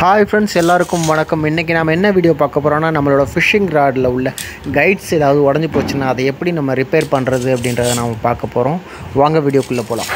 hi friends எல்லாருக்கும் வணக்கம் இன்றைக்கி நாம் என்ன வீடியோ பார்க்க போகிறோம்னா நம்மளோட ஃபிஷிங் ராடில் உள்ள கைட்ஸ் ஏதாவது உடஞ்சி போச்சுன்னா அதை எப்படி நம்ம ரிப்பேர் பண்ணுறது அப்படின்றத நாம் பார்க்க போகிறோம் வாங்க வீடியோக்குள்ளே போகலாம்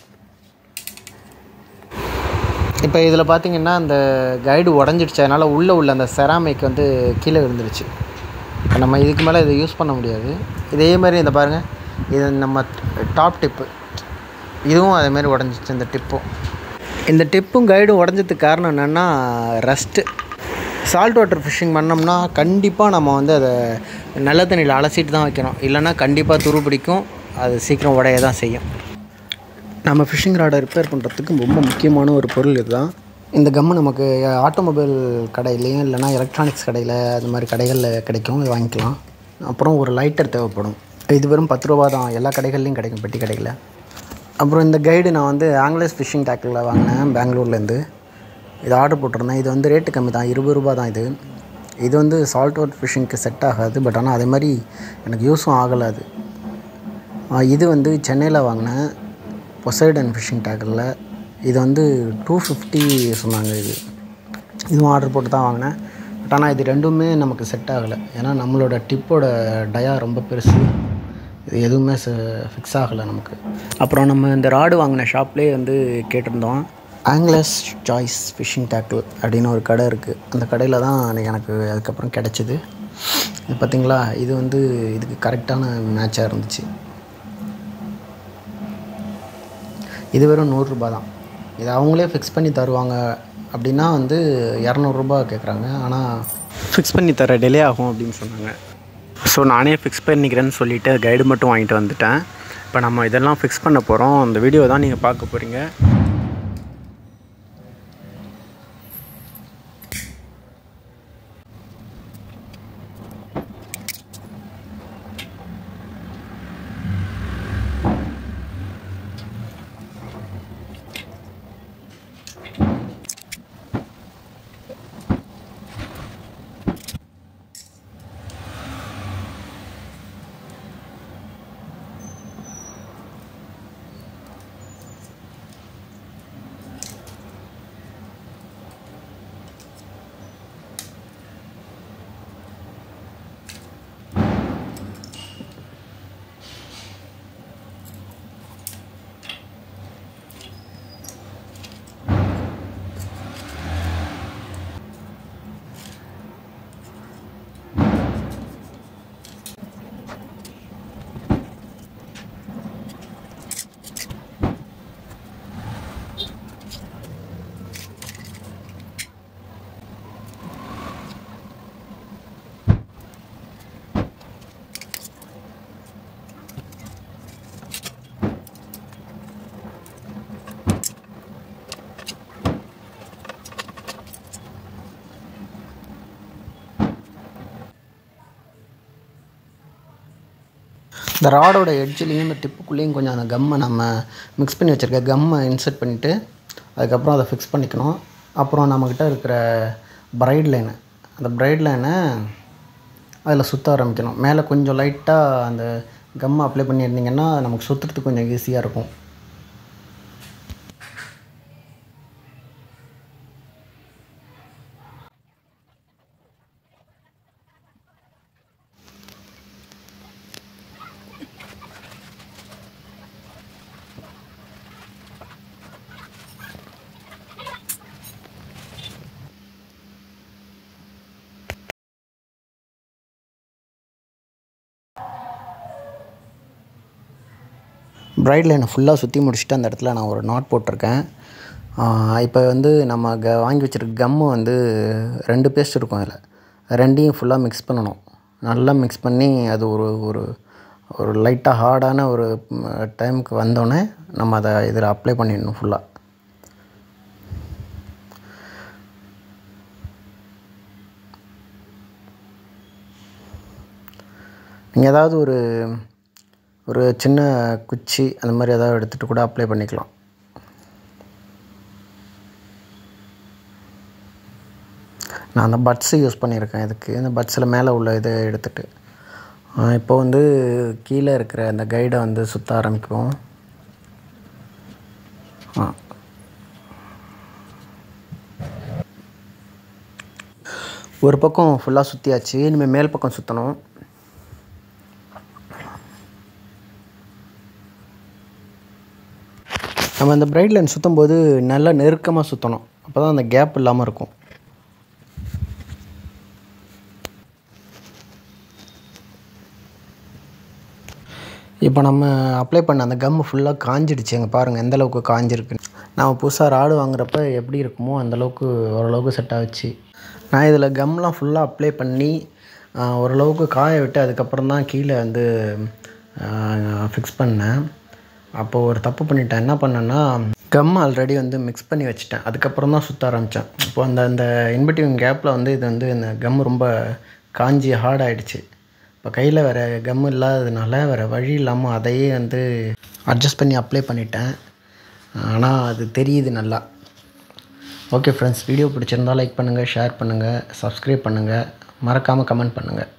இப்போ இதில் பார்த்தீங்கன்னா அந்த கைடு உடஞ்சிடுச்சு அதனால் உள்ளே உள்ள அந்த செராமிக் வந்து கீழே விழுந்துருச்சு இப்ப நம்ம இதுக்கு மேலே இதை யூஸ் பண்ண முடியாது இதே மாதிரி இந்த பாருங்கள் இது நம்ம டாப் டிப்பு இதுவும் அதே மாதிரி உடஞ்சிச்சு இந்த டிப்பும் இந்த டிப்பும் கைடும் உடஞ்சதுக்கு காரணம் என்னென்னா ரஸ்ட்டு சால்ட் வாட்டர் ஃபிஷ்ஷிங் பண்ணோம்னா கண்டிப்பாக நம்ம வந்து அதை நல்ல தண்ணியில் அலசிட்டு தான் வைக்கணும் இல்லைன்னா கண்டிப்பாக துரு பிடிக்கும் அது சீக்கிரம் உடைய தான் செய்யும் நம்ம ஃபிஷிங் ராடை ரிப்பேர் பண்ணுறதுக்கு ரொம்ப முக்கியமான ஒரு பொருள் இதுதான் இந்த கம்மு நமக்கு ஆட்டோமொபைல் கடையிலையும் இல்லைனா எலக்ட்ரானிக்ஸ் கடையில் அது மாதிரி கடைகளில் கிடைக்கும் இது வாங்கிக்கலாம் அப்புறம் ஒரு லைட்டர் தேவைப்படும் இது வெறும் பத்து ரூபா தான் எல்லா கடைகள்லையும் கிடைக்கும் பெட்டி கடையில் அப்புறம் இந்த கைடு நான் வந்து ஆங்கிலஸ் ஃபிஷிங் டேக்கில் வாங்கினேன் பெங்களூர்லேருந்து இது ஆர்டர் போட்டிருந்தேன் இது வந்து ரேட்டு கம்மி தான் இருபது ரூபா தான் இது இது வந்து சால்ட் வாட்டர் ஃபிஷிங்க்கு செட் ஆகாது பட் ஆனால் அதே மாதிரி எனக்கு யூஸும் ஆகலை அது ஆ, இது வந்து சென்னையில் வாங்கினேன் பொசைடன் ஃபிஷிங் டேக்கில் இது வந்து டூ ஃபிஃப்டி சொன்னாங்க இது இதுவும் ஆர்டர் போட்டு தான் வாங்கினேன் பட் ஆனால் இது ரெண்டுமே நமக்கு செட் ஆகலை ஏன்னா நம்மளோட டிப்போட டயா ரொம்ப பெருசு இது எதுவுமே ஃபிக்ஸ் ஆகலை நமக்கு அப்புறம் நம்ம இந்த ராடு வாங்கின ஷாப்லேயே வந்து கேட்டிருந்தோம் ஆங்கிலஸ் சாய்ஸ் ஃபிஷிங் டேக்கிள் அப்படின்னு ஒரு கடை இருக்குது அந்த கடையில் தான் அன்னைக்கு எனக்கு அதுக்கப்புறம் கிடச்சிது இது பார்த்தீங்களா இது வந்து இதுக்கு கரெக்டான மேட்சாக இருந்துச்சு இது வெறும் நூறுரூபா தான் இது அவங்களே ஃபிக்ஸ் பண்ணி தருவாங்க அப்படின்னா வந்து இரநூறுபா கேட்குறாங்க ஆனால் ஃபிக்ஸ் பண்ணி தர டிலே ஆகும் அப்படின்னு சொன்னாங்க ஸோ நானே ஃபிக்ஸ் பண்ணிக்கிறேன்னு சொல்லிவிட்டு கைடு மட்டும் வாங்கிட்டு வந்துட்டேன் இப்போ நம்ம இதெல்லாம் ஃபிக்ஸ் பண்ண போகிறோம் அந்த வீடியோ தான் நீங்கள் பார்க்க போகிறீங்க இந்த ராடோட எட்ஜ்லேயும் இந்த டிப்புக்குள்ளேயும் கொஞ்சம் அந்த கம்மை நம்ம மிக்ஸ் பண்ணி வச்சுருக்க கம்மை இன்சர்ட் பண்ணிவிட்டு அதுக்கப்புறம் அதை ஃபிக்ஸ் பண்ணிக்கணும் அப்புறம் நம்மக்கிட்ட இருக்கிற பிரைட் லைனு அந்த பிரைட் லைனை அதில் சுற்ற ஆரம்பிக்கணும் மேலே கொஞ்சம் லைட்டாக அந்த கம்மை அப்ளை பண்ணியிருந்தீங்கன்னா நமக்கு சுற்றுறதுக்கு கொஞ்சம் ஈஸியாக இருக்கும் பிரைட் லைனை ஃபுல்லாக சுற்றி முடிச்சுட்டு அந்த இடத்துல நான் ஒரு நாட் போட்டிருக்கேன் இப்போ வந்து நம்ம க வாங்கி வச்சுருக்க கம்மு வந்து ரெண்டு பேஸ்ட் இருக்கும் அதில் ரெண்டையும் ஃபுல்லாக மிக்ஸ் பண்ணணும் நல்லா மிக்ஸ் பண்ணி அது ஒரு ஒரு ஒரு லைட்டாக ஹார்டான ஒரு டைமுக்கு வந்தோடனே நம்ம அதை இதில் அப்ளை பண்ணிடணும் ஃபுல்லாக நீங்கள் ஏதாவது ஒரு ஒரு சின்ன குச்சி அந்த மாதிரி ஏதாவது எடுத்துகிட்டு கூட அப்ளை பண்ணிக்கலாம் நான் அந்த பட்ஸு யூஸ் பண்ணியிருக்கேன் இதுக்கு இந்த பட்ஸில் மேலே உள்ள இதை எடுத்துகிட்டு இப்போ வந்து கீழே இருக்கிற அந்த கைடை வந்து சுற்ற ஆரம்பிக்கும் ஆ ஒரு பக்கம் ஃபுல்லாக சுற்றியாச்சு இனிமேல் மேல் பக்கம் சுற்றணும் நம்ம அந்த பிரைட் லைன் சுற்றும் போது நல்லா நெருக்கமாக சுற்றணும் அப்போ தான் அந்த கேப் இல்லாமல் இருக்கும் இப்போ நம்ம அப்ளை பண்ண அந்த கம் ஃபுல்லாக காஞ்சிடுச்சு எங்கே பாருங்கள் எந்த அளவுக்கு காஞ்சிருக்குன்னு நம்ம புதுசாக ராடு வாங்குறப்ப எப்படி இருக்குமோ அந்தளவுக்கு ஓரளவுக்கு செட் ஆச்சு நான் இதில் கம்லாம் ஃபுல்லாக அப்ளை பண்ணி ஆஹ், ஓரளவுக்கு காய விட்டு அதுக்கப்புறம் தான் கீழே வந்து ஃபிக்ஸ் பண்ணேன் அப்போது ஒரு தப்பு பண்ணிட்டேன் என்ன பண்ணேன்னா கம் ஆல்ரெடி வந்து மிக்ஸ் பண்ணி வச்சுட்டேன் அதுக்கப்புறம் தான் சுற்ற ஆரம்பித்தேன் இப்போ அந்த அந்த இன்பிட்வீன் கேப்பில் வந்து இது வந்து இந்த கம் ரொம்ப காஞ்சி ஹார்ட் ஆயிடுச்சு இப்போ கையில் வேறு கம் இல்லாததுனால வேறு வழி இல்லாமல் அதையே வந்து அட்ஜஸ்ட் பண்ணி அப்ளை பண்ணிட்டேன் ஆனால் அது தெரியுது நல்லா ஓகே ஃப்ரெண்ட்ஸ் வீடியோ பிடிச்சிருந்தா லைக் பண்ணுங்கள் ஷேர் பண்ணுங்கள் சப்ஸ்கிரைப் பண்ணுங்கள் மறக்காமல் கமெண்ட் பண்ணுங்கள்